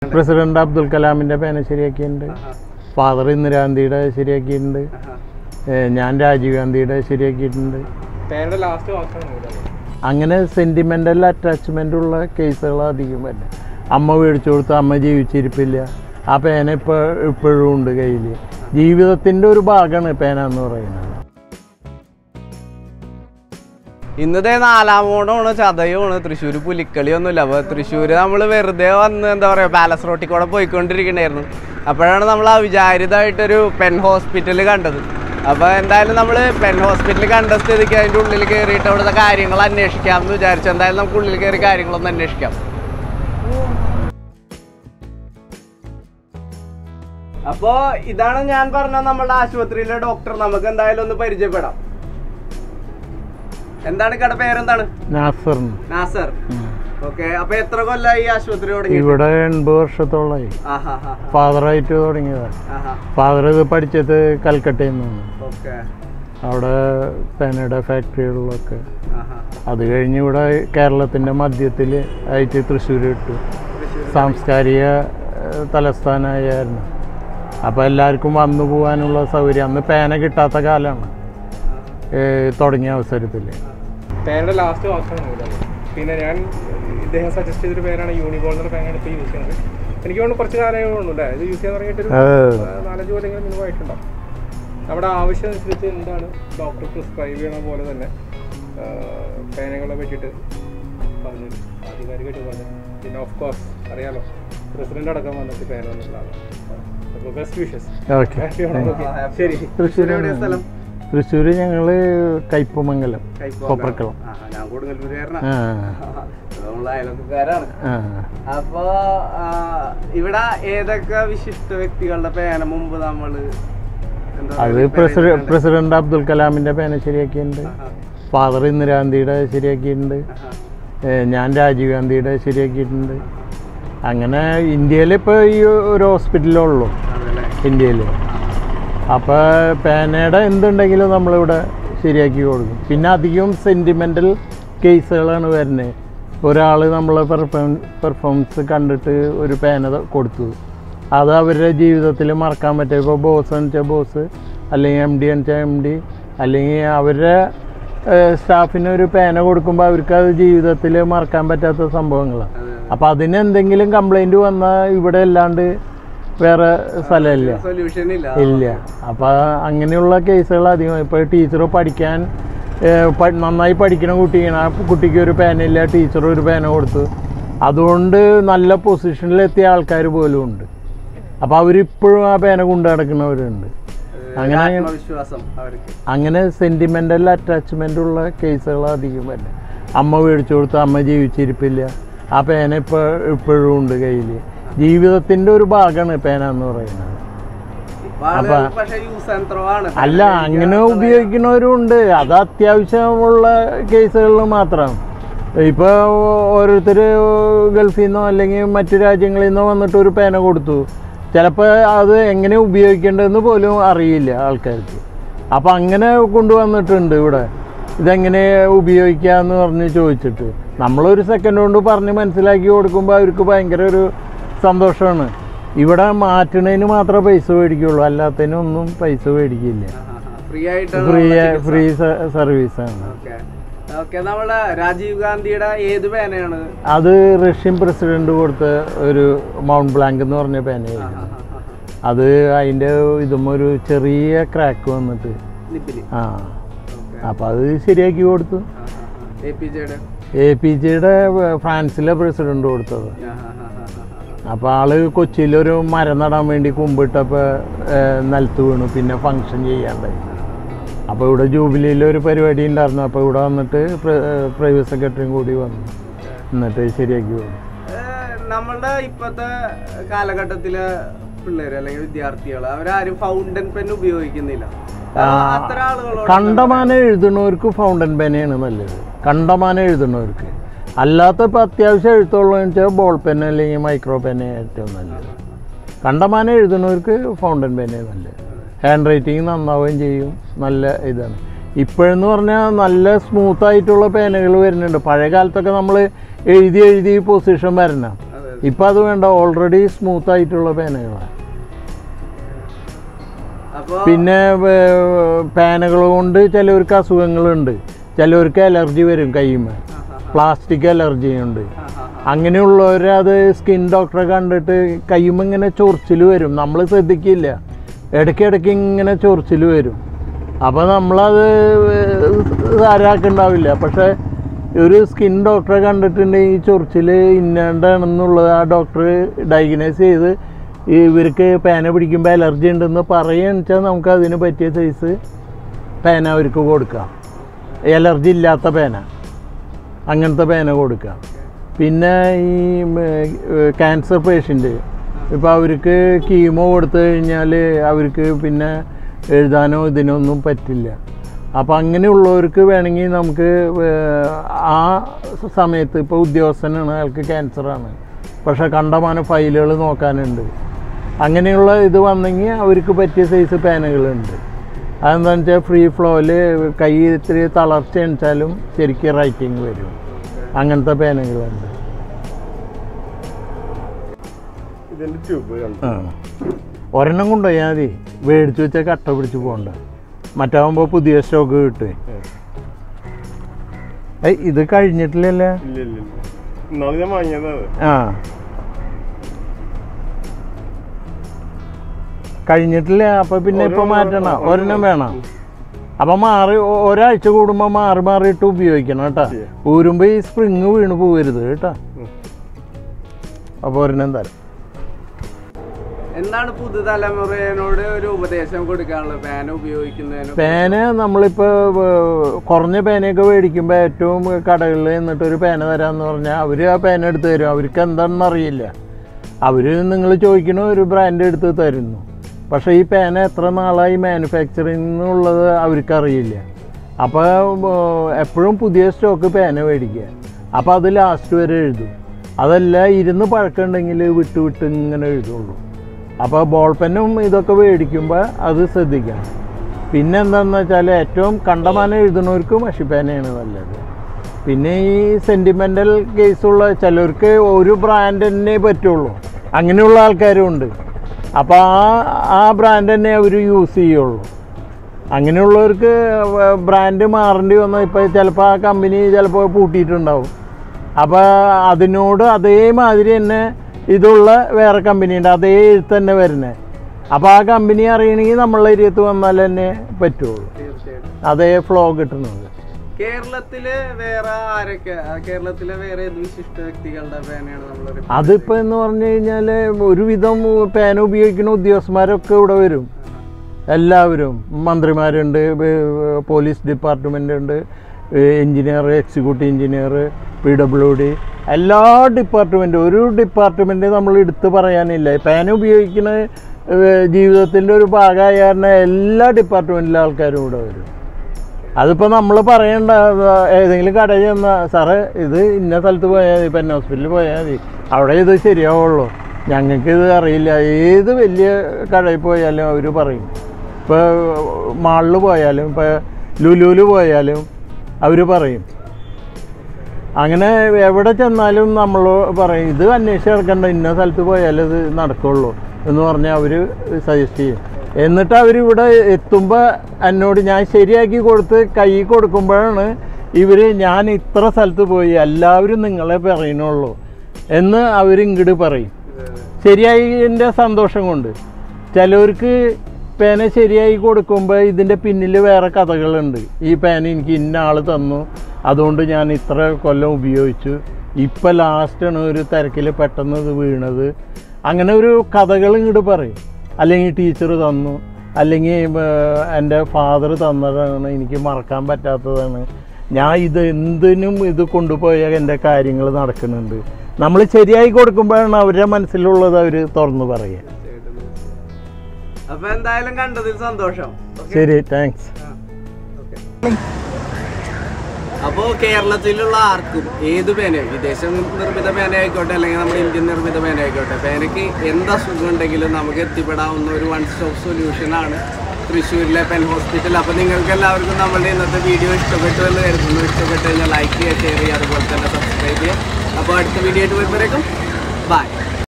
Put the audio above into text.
President Abdul കലാമിൻ്റെ പേന ശരിയാക്കിയിട്ടുണ്ട് father ഇന്ദിരാഗാന്ധിയുടെ ശരിയാക്കിയിട്ടുണ്ട് ഏഹ് ഞാൻ രാജീവ് ഗാന്ധിയുടെ ശരിയാക്കിയിട്ടുണ്ട് പേരുടെ ലാസ്റ്റ് വാക്കാണ് ഇതാണ്. അങ്ങനെ സെൻറ്റിമെൻ്റൽ അറ്റാച്ച്മെൻ്റ് ഉള്ള കേസുകൾ അധികം തന്നെ അമ്മ മേടിച്ചു കൊടുത്ത് അമ്മ ജീവിച്ചിരിപ്പില്ല ആ പേന ഇപ്പോൾ ഇപ്പോഴും ഉണ്ട് കയ്യിൽ ജീവിതത്തിൻ്റെ ഒരു ഭാഗമാണ് പേന എന്ന് പറയുന്നത് ഇന്നത്തെ നാലാം ഓണമാണ് ചതയമാണ് തൃശ്ശൂർ പുലിക്കളിയൊന്നുമില്ല അപ്പോൾ തൃശ്ശൂർ നമ്മൾ വെറുതെ വന്ന് എന്താ പറയുക പാലസ് റോട്ടിൽ കൂടെ പോയിക്കൊണ്ടിരിക്കണായിരുന്നു അപ്പോഴാണ് നമ്മൾ അവിചാരിതമായിട്ടൊരു പെൻ ഹോസ്പിറ്റൽ കണ്ടത് അപ്പോൾ എന്തായാലും നമ്മൾ പെൻ ഹോസ്പിറ്റൽ കണ്ട സ്ഥിതിക്ക് അതിൻ്റെ ഉള്ളിൽ കയറിയിട്ട് അവിടുത്തെ കാര്യങ്ങൾ അന്വേഷിക്കാം എന്ന് വിചാരിച്ചു എന്തായാലും നമുക്ക് ഉള്ളിൽ കയറി കാര്യങ്ങളൊന്ന് അന്വേഷിക്കാം അപ്പോ ഇതാണ് ഞാൻ പറഞ്ഞ നമ്മുടെ ആശുപത്രിയിലെ ഡോക്ടർ നമുക്ക് എന്തായാലും ഒന്ന് പരിചയപ്പെടാം എന്താണ് കട പേരെന്താണ് നാസറിന് നാസർ ഓക്കെ അപ്പൊ എത്ര കൊല്ലായി ഈ ആശുപത്രി തുടങ്ങി ഇവിടെ എൺപത് വർഷത്തോളമായി ആഹാ ഫാദറായിട്ട് തുടങ്ങിയതാണ് ആഹാ ഫാദർ ഇത് പഠിച്ചത് കൽക്കട്ടയിൽ നിന്നാണ് ഓക്കെ അവിടെ പേനയുടെ ഫാക്ടറികളിലൊക്കെ ആഹാ അത് കഴിഞ്ഞ് ഇവിടെ കേരളത്തിൻ്റെ മധ്യത്തിൽ ആയിട്ട് തൃശ്ശൂർ ഇട്ടു സാംസ്കാരിക ഏഹ്, തലസ്ഥാനമായിരുന്നു അപ്പോൾ എല്ലാവർക്കും വന്നു പോകാനുള്ള സൗകര്യം അന്ന് പേന കിട്ടാത്ത കാലമാണ് ഏഹ്, തുടങ്ങിയ അവസരത്തിൽ പേരുടെ ലാസ്റ്റ് വാക്കാണ് ഇതാണ്. പിന്നെ ഞാൻ ഇദ്ദേഹം സജസ്റ്റ് ചെയ്തൊരു പേരാണ് യൂണികോൺ എന്ന പേരാണ് ഇപ്പോൾ യൂസ് ചെയ്യുന്നത് എനിക്ക് തോന്നുന്നു കുറച്ച് കാലമേ ഉള്ളൂ അല്ലേ ഇത് യൂസ് ചെയ്യാൻ തുടങ്ങിയിട്ടൊരു അതെ. ആ, നാലഞ്ച് കൊല്ലെങ്കിലും മിനിമമായിട്ടുണ്ടാവും നമ്മുടെ ആവശ്യം അനുസരിച്ച് എന്താണ് ഡോക്ടർ പ്രിസ്ക്രൈബ് ചെയ്യണ പോലെ തന്നെ ആ, പേനകളെ പറ്റിയിട്ട് പറഞ്ഞു ആധികാരികമായിട്ട് പറഞ്ഞു പിന്നെ ഓഫ് കോഴ്സ് അറിയാലോ പ്രസിഡന്റ് അടക്കം വന്നിട്ട് പേന എന്നുള്ളതാണ് അപ്പോൾ ബെസ്റ്റ് വിഷസ് ഓക്കെ ശരി തൃശ്ശൂർ എവിടെയാ സ്ഥലം തൃശ്ശൂർ ഞങ്ങൾ കയ്പമംഗലം കൊപ്രക്കളം ആ, ഞാൻ കൊടുങ്ങല്ലൂരുകാരനാ ആ നമ്മൾ അയൽവക്കക്കാരാണ് ആ അപ്പോ ആ, ഇവിടെ ഏതൊക്കെ വിശിഷ്ട വ്യക്തികളുടെ പേന മുമ്പ് നമ്മള് എന്താ അത് പറയുക, പ്രസിഡന്റ് പേനയിട്ടുണ്ട്? പ്രസിഡന്റ് അബ്ദുൽ കലാമിൻ്റെ പേന ശരിയാക്കിയിട്ടുണ്ട് ആഹാ, ഫാദർ ഇന്ദിരാഗാന്ധിയുടെ ശരിയാക്കിയിട്ടുണ്ട് ആഹാ. ഏഹ് ഞാൻ രാജീവ് ഗാന്ധിയുടെ ശരിയാക്കിയിട്ടുണ്ട് അങ്ങനെ ഇന്ത്യയിൽ ഇപ്പോൾ ഈ ഒരു ഹോസ്പിറ്റലേ ഉള്ളൂ അതല്ലേ ഇന്ത്യയിൽ അപ്പോൾ പേനയുടെ എന്തുണ്ടെങ്കിലും നമ്മളിവിടെ ശരിയാക്കി കൊടുക്കും പിന്നെ അധികം സെൻറ്റിമെൻ്റൽ കേസുകളാണ് വരുന്നത് ഒരാൾ നമ്മളെ പെർഫോം പെർഫോമൻസ് കണ്ടിട്ട് ഒരു പേന ത- കൊടുത്തു അത് അവരുടെ ജീവിതത്തിൽ മറക്കാൻ പറ്റും ഇപ്പോൾ ബോസ് എന്ന് വെച്ചാൽ ബോസ് അല്ലെങ്കിൽ എം ഡി എന്ന് വെച്ചാൽ എം ഡി അല്ലെങ്കിൽ അവരുടെ സ്റ്റാഫിന് ഒരു പേന കൊടുക്കുമ്പോൾ അവർക്ക് അത് ജീവിതത്തിൽ മറക്കാൻ പറ്റാത്ത സംഭവങ്ങളാണ് അപ്പോൾ അതിന് എന്തെങ്കിലും കംപ്ലൈൻറ്റ് വന്നാൽ ഇവിടെ അല്ലാണ്ട് വേറെ സ്ഥലമില്ല സൊല്യൂഷൻ ഇല്ല ഇല്ല അപ്പോൾ അങ്ങനെയുള്ള കേസുകൾ അധികം ഇപ്പോൾ ടീച്ചർ പഠിക്കാൻ ഏഹ്, പ- നന്നായി പഠിക്കുന്ന കുട്ടിയാണ് ആ കുട്ടിക്ക് ഒരു പേനയില്ല ടീച്ചർ ഒരു പേന കൊടുത്തു അതുകൊണ്ട് നല്ല പൊസിഷനിലെത്തിയ ആൾക്കാർ പോലും ഉണ്ട് അപ്പോൾ അവരിപ്പോഴും ആ പേന കൊണ്ടു നടക്കുന്നവരുണ്ട് അങ്ങനെ ആത്മവിശ്വാസം അവർക്ക് അങ്ങനെ സെൻറ്റിമെൻ്റൽ അറ്റാച്ച്മെൻ്റ് ഉള്ള കേസുകൾ അധികം തന്നെ അമ്മ മേടിച്ചു കൊടുത്ത് അമ്മ ജീവിച്ചിരിപ്പില്ല ആ പേന ഇപ്പോൾ ഇപ്പോഴും ഉണ്ട് കയ്യിൽ ജീവിതത്തിൻ്റെ ഒരു ഭാഗമാണ് പേന എന്ന് പറയുന്നത് ഇപ്പൊ ആളുകൾ പക്ഷെ യൂസ് ആൻഡ് ത്രോ ആണ് അല്ല അങ്ങനെ ഉപയോഗിക്കുന്നവരും ഉണ്ട് അത് അത്യാവശ്യമുള്ള കേസുകളിൽ മാത്രം ഇപ്പോൾ ഓരോരുത്തർ ഗൾഫിൽ നിന്നോ അല്ലെങ്കിൽ മറ്റു രാജ്യങ്ങളിൽ നിന്നോ വന്നിട്ട് ഒരു പേന കൊടുത്തു ചിലപ്പോൾ അത് എങ്ങനെ ഉപയോഗിക്കേണ്ടതെന്ന് പോലും അറിയില്ല ആൾക്കാർക്ക് അപ്പം അങ്ങനെ കൊണ്ടുവന്നിട്ടുണ്ട് ഇവിടെ ഇതെങ്ങനെ ഉപയോഗിക്കാമെന്ന് പറഞ്ഞ് ചോദിച്ചിട്ട് നമ്മളൊരു സെക്കൻഡ് കൊണ്ട് പറഞ്ഞ് മനസ്സിലാക്കി കൊടുക്കുമ്പോൾ അവർക്ക് ഭയങ്കര ഒരു സന്തോഷമാണ് ഇവിടെ മാറ്റണതിന് മാത്രമേ പൈസ മേടിക്കുള്ളൂ അല്ലാത്തതിനൊന്നും പൈസ മേടിക്കില്ല ഫ്രീ ആയിട്ടാണ് ഫ്രീ ഫ്രീ സർവീസാണ് ഓക്കെ ഓക്കെ നമ്മളെ രാജീവ് ഗാന്ധിയുടെ ഏത് പേനയാണ് അത് റഷ്യൻ പ്രസിഡന്റ് കൊടുത്ത ഒരു മൗണ്ട് ബ്ലാങ്ക് എന്ന് പറഞ്ഞ പേനയായിരുന്നു അത് അതിൻ്റെ ഇതും ഒരു ചെറിയ ക്രാക്ക് വന്നിട്ട് നിപ്പില് ആ അപ്പോൾ അത് ശരിയാക്കി കൊടുത്തു എ പി ജെയുടെ എ പി ജിയുടെ ഫ്രാൻസിലെ പ്രസിഡന്റ് കൊടുത്തത് അപ്പോൾ ആള് കൊച്ചിയിലൊരു മരം നടാൻ വേണ്ടി കുമ്പിട്ടപ്പോൾ നിലത്ത് വീണു പിന്നെ ഫങ്ഷൻ ചെയ്യാണ്ടായി അപ്പോൾ ഇവിടെ ജൂബിലിയിൽ ഒരു പരിപാടി ഉണ്ടായിരുന്നു അപ്പോൾ ഇവിടെ വന്നിട്ട് പ്രൈവറ്റ് സെക്രട്ടറിയും കൂടി വന്നു എന്നിട്ട് ശരിയാക്കി കൊടുത്തു നമ്മളുടെ ഇപ്പോഴത്തെ കാലഘട്ടത്തിലെ പിള്ളേര് അല്ലെങ്കിൽ വിദ്യാർത്ഥികൾ അവരാരും ഫൗണ്ടൻ പെൻ ഉപയോഗിക്കുന്നില്ല അത്ര ആളുകളോട് കണ്ടമാനം എഴുതുന്നവർക്ക് ഫൗണ്ടൻ പേനയാണ് നല്ലത് കണ്ടമാനം എഴുതുന്നവർക്ക് അല്ലാത്ത ഇപ്പോൾ അത്യാവശ്യം എഴുത്തുള്ളതെന്ന് വെച്ചാൽ ബോൾ പെൻ അല്ലെങ്കിൽ മൈക്രോ പെൻ ഏറ്റവും നല്ലത് കണ്ടമാനം എഴുതുന്നവർക്ക് ഫൗണ്ടൻ പേനയാണ് നല്ലത് ഹാൻഡ് റൈറ്റിംഗ് നന്നാവുകയും ചെയ്യും നല്ല ഇതാണ് ഇപ്പോഴെന്ന് പറഞ്ഞാൽ നല്ല സ്മൂത്ത് ആയിട്ടുള്ള പേനകൾ വരുന്നുണ്ട് പഴയ കാലത്തൊക്കെ നമ്മൾ എഴുതി എഴുതി പൊസിഷൻ വരണം അതെ ഇപ്പം അത് വേണ്ട ഓൾറെഡി സ്മൂത്ത് ആയിട്ടുള്ള പേനകളാണ് അപ്പൊ പിന്നെ പേനകൾ കൊണ്ട് ചിലവർക്ക് അസുഖങ്ങളുണ്ട് ചിലവർക്ക് അലർജി വരും കയ്യുമ്മ പ്ലാസ്റ്റിക് അലർജി ഉണ്ട് അങ്ങനെയുള്ളവർ അത് സ്കിൻ ഡോക്ടറെ കണ്ടിട്ട് കയ്യുമ്മ ഇങ്ങനെ ചൊറിച്ചിൽ വരും നമ്മൾ ശ്രദ്ധിക്കില്ല ഇടയ്ക്കിടയ്ക്ക് ഇങ്ങനെ ചൊറിച്ചിൽ വരും അപ്പോൾ നമ്മളത് ധാരാക്കുണ്ടാവില്ല പക്ഷേ ഒരു സ്കിൻ ഡോക്ടറെ കണ്ടിട്ടുണ്ടെങ്കിൽ ഈ ചൊറിച്ചിൽ ഇന്നാണ്ടാണെന്നുള്ളത് ആ ഡോക്ടർ ഡയഗ്നൈസ് ചെയ്ത് ഇവർക്ക് പേന പിടിക്കുമ്പോൾ അലർജി ഉണ്ടെന്ന് പറയുകയെന്ന് വെച്ചാൽ നമുക്ക് അതിന് പറ്റിയ സൈസ് പേന അവർക്ക് കൊടുക്കാം അലർജി ഇല്ലാത്ത പേന അങ്ങനത്തെ പേന കൊടുക്കാം പിന്നെ ഈ ക്യാൻസർ പേഷ്യൻ്റ് ഇപ്പോൾ അവർക്ക് കീമോ കൊടുത്തു കഴിഞ്ഞാൽ അവർക്ക് പിന്നെ എഴുതാനോ ഇതിനൊന്നും പറ്റില്ല അപ്പോൾ അങ്ങനെയുള്ളവർക്ക് വേണമെങ്കിൽ നമുക്ക് ഏർ, ആ സമയത്ത് ഇപ്പോൾ ഉദ്യോഗസ്ഥനാണ് അയാൾക്ക് ക്യാൻസറാണ് പക്ഷേ കണ്ടമാനം ഫയലുകൾ നോക്കാനുണ്ട് അങ്ങനെയുള്ള ഇത് വന്നെങ്കിൽ അവർക്ക് പറ്റിയ സൈസ് പേനകളുണ്ട് അതെന്താണെന്ന് വെച്ചാൽ ഫ്രീ ഫ്ലോയിൽ കൈ ഇത്തിരി തളർച്ച അണിച്ചാലും ശരിക്കും റൈറ്റിംഗ് വരും അങ്ങനത്തെ പേനകളുണ്ട് ഇതിന്റെ ട്യൂബ് കണ്ടു ആ ഒരെണ്ണം കൊണ്ടുപോയാൽ മതി മേടിച്ച് വെച്ചാൽ കട്ട പിടിച്ച് പോകണ്ട മറ്റാകുമ്പോൾ പുതിയ സ്റ്റോക്ക് കിട്ടും ഏയ് ഇത് കഴിഞ്ഞിട്ടില്ലല്ലേ ഇല്ല ഇല്ല ഇല്ല ഇന്നാള് ഞാൻ വാങ്ങിയതാ അത് ആ കഴിഞ്ഞിട്ടില്ല അപ്പൊ പിന്നെ ഇപ്പൊ ഒരെണ്ണം മാറ്റണം വേണം. ഒരെണ്ണം വേണം അപ്പൊ മാറി ഒ- ഒരാഴ്ച കൂടുമ്പോ മാറി മാറിയിട്ട് ഉപയോഗിക്കണം കേട്ടാ ശരി. ഊരുമ്പോ ഈ സ്പ്രിങ് വീണ് പോകരുത് കേട്ടാ ഉം. അപ്പൊ ഒരെണ്ണം തരാം എന്താണ് പുതുതലമുറയോട് ഒരു ഉപദേശം കൊടുക്കാനുള്ളത് പേന ഉപയോഗിക്കുന്നതിന് പേന നമ്മളിപ്പോൾ കുറഞ്ഞ പേനയൊക്കെ മേടിക്കുമ്പോൾ ഏറ്റവും കടകളിൽ എന്നിട്ട് ഒരു പേന തരാമെന്ന് പറഞ്ഞാൽ അവർ ആ പേന എടുത്ത് തരും അവർക്ക് എന്താണെന്ന് അറിയില്ല അവർ നിങ്ങൾ ചോദിക്കണ ഒരു ബ്രാൻഡ് എടുത്ത് തരുന്നു പക്ഷേ ഈ പേന എത്ര നാളായി മാനുഫാക്ചറിങ് എന്നുള്ളത് അവർക്കറിയില്ല അപ്പോൾ എപ്പോഴും പുതിയ സ്റ്റോക്ക് പേന മേടിക്കുക അപ്പോൾ അത് ലാസ്റ്റ് വരെ എഴുതും അതല്ല ഇരുന്ന് പഴക്കമുണ്ടെങ്കിൽ വിട്ട് വിട്ട് ഇങ്ങനെ എഴുതുള്ളൂ അപ്പോൾ ബോൾ പെന്നും ഇതൊക്കെ മേടിക്കുമ്പോൾ അത് ശ്രദ്ധിക്കണം പിന്നെ എന്താണെന്ന് വെച്ചാൽ ഏറ്റവും കണ്ടമാനം എഴുതുന്നവർക്ക് മഷിപ്പേനയാണ് നല്ലത് പിന്നെ ഈ സെൻറ്റിമെൻ്റൽ കേസുള്ള ചിലർക്ക് ഒരു ബ്രാൻഡ് തന്നെ പറ്റുള്ളൂ അങ്ങനെയുള്ള ആൾക്കാരും ഉണ്ട് അപ്പോൾ ആ ആ ബ്രാൻഡ് തന്നെ അവർ യൂസ് ചെയ്യുള്ളൂ അങ്ങനെയുള്ളവർക്ക് ബ്രാൻഡ് മാറേണ്ടി വന്നാൽ ഇപ്പോൾ ചിലപ്പോൾ ആ കമ്പനി ചിലപ്പോൾ പൂട്ടിയിട്ടുണ്ടാവും അപ്പോൾ അതിനോട് അതേമാതിരി തന്നെ ഇതുള്ള വേറെ കമ്പനിയുണ്ട് അതേ എഴുത്ത് തന്നെ വരുന്നത് അപ്പോൾ ആ കമ്പനി അറിയണമെങ്കിൽ നമ്മളെ ഏരിയത്ത് വന്നാൽ തന്നെ പറ്റുള്ളൂ തീർച്ചയായിട്ടും അതേ ഫ്ലോ കിട്ടുന്നത് കേരളത്തില് വേറെ ആരൊക്കെ ആ, കേരളത്തിലെ വേറെ ഏത് വിശിഷ്ട വ്യക്തികളുടെ പേനയാണ് നമ്മളൊരു അതിപ്പോൾ എന്ന് പറഞ്ഞു കഴിഞ്ഞാൽ ഒരുവിധം പേന ഉപയോഗിക്കുന്ന ഉദ്യോഗസ്ഥന്മാരൊക്കെ ഇവിടെ വരും എല്ലാവരും മന്ത്രിമാരുണ്ട് ഏർ പോലീസ് ഡിപ്പാർട്ട്മെൻ്റ് ഉണ്ട് engineer executive engineer P W D എല്ലാ ഡിപ്പാർട്ട്മെൻറ്റും ഒരു ഡിപ്പാർട്ട്മെൻറ്റ് നമ്മൾ എടുത്ത് പറയാനില്ല പേന ഉപയോഗിക്കുന്ന ജീവിതത്തിൻ്റെ ഒരു ഭാഗമായ കാരണം എല്ലാ ഡിപ്പാർട്ട്മെൻറ്റിലെ ആൾക്കാരും ഇവിടെ വരും അതിപ്പോൾ നമ്മൾ പറയണ്ട ആ, ഏതെങ്കിലും കടയിൽ ചെന്ന സാറേ ഇത് ഇന്ന സ്ഥലത്ത് പോയാൽ മതി പെൻ ഹോസ്പിറ്റലിൽ പോയാൽ മതി അവിടെ ഇത് ശരിയാവുള്ളൂ ഞങ്ങൾക്ക് ഇത് അറിയില്ല ഏത് വലിയ കടയിൽ പോയാലും അവർ പറയും ഇപ്പോൾ മാളിൽ പോയാലും ഇപ്പോൾ ലുലുവിൽ പോയാലും അവർ പറയും അങ്ങനെ എവിടെ ചെന്നാലും നമ്മൾ പറയും ഇത് അന്വേഷിച്ച് കിടക്കണ്ട ഇന്ന സ്ഥലത്ത് പോയാലേ ഇത് നടക്കുള്ളൂ എന്ന് പറഞ്ഞാൽ അവർ സജസ്റ്റ് ചെയ്യും എന്നിട്ട് അവരിവിടെ എത്തുമ്പോൾ എന്നോട് ഞാൻ ശരിയാക്കി കൊടുത്ത് കൈ കൊടുക്കുമ്പോഴാണ് ഇവർ ഞാൻ ഇത്ര സ്ഥലത്ത് പോയി എല്ലാവരും നിങ്ങളെ പറയുന്നുള്ളൂ എന്ന് അവർ ഇങ്ങോട്ട് പറയും ശരിയായതിൻ്റെ സന്തോഷം കൊണ്ട് ചിലവർക്ക് പേന ശരിയായി കൊടുക്കുമ്പോൾ ഇതിൻ്റെ പിന്നിൽ വേറെ കഥകളുണ്ട് ഈ പേന എനിക്ക് ഇന്ന ആൾ തന്നു അതുകൊണ്ട് ഞാൻ ഇത്ര കൊല്ലം ഉപയോഗിച്ചു ഇപ്പം ലാസ്റ്റാണ് ഒരു തിരക്കിൽ പെട്ടെന്ന് ഇത് വീണത് അങ്ങനെ ഒരു കഥകൾ ഇങ്ങോട്ട് പറയും അല്ലെങ്കിൽ ടീച്ചർ തന്നു അല്ലെങ്കിൽ ഏർ, എൻ്റെ ഫാദർ തന്നതാണ് എനിക്ക് മറക്കാൻ പറ്റാത്തതാണ് ഞാൻ ഇത് എന്തിനും ഇത് കൊണ്ടുപോയ എൻ്റെ കാര്യങ്ങൾ നടക്കുന്നുണ്ട് നമ്മൾ ശരിയായി കൊടുക്കുമ്പോഴാണ് അവരുടെ മനസ്സിലുള്ളത് അവർ തുറന്നു പറയുക അപ്പൊ എന്തായാലും കണ്ടതിൽ സന്തോഷം Okay? ശരി താങ്ക്സ് ആ, okay. അപ്പോ കേരളത്തിലുള്ള ആർക്കും ഏത് പേനയും വിദേശ നിർമ്മിത പേന ആയിക്കോട്ടെ അല്ലെങ്കിൽ നമ്മുടെ ഇന്ത്യൻ നിർമ്മിത പേന ആയിക്കോട്ടെ പേനയ്ക്ക് എന്ത് അസുഖം ഉണ്ടെങ്കിലും നമുക്ക് എത്തിപ്പെടാവുന്ന ഒരു വൺ സ്റ്റോപ്പ് സൊല്യൂഷൻ ആണ് തൃശ്ശൂരിലെ പെൻ ഹോസ്പിറ്റൽ അപ്പോൾ നിങ്ങൾക്ക് എല്ലാവർക്കും നമ്മുടെ ഇന്നത്തെ വീഡിയോ ഇഷ്ടപ്പെട്ടു എന്ന് കരുതുന്നു ഇഷ്ടപ്പെട്ട് കഴിഞ്ഞാൽ ലൈക്ക് ചെയ്യുക ഷെയർ ചെയ്യുക അതുപോലെ തന്നെ സബ്സ്ക്രൈബ് ചെയ്യുക അപ്പോൾ അടുത്ത വീഡിയോ ആയിട്ട് വരുമ്പോഴേക്കും ബൈ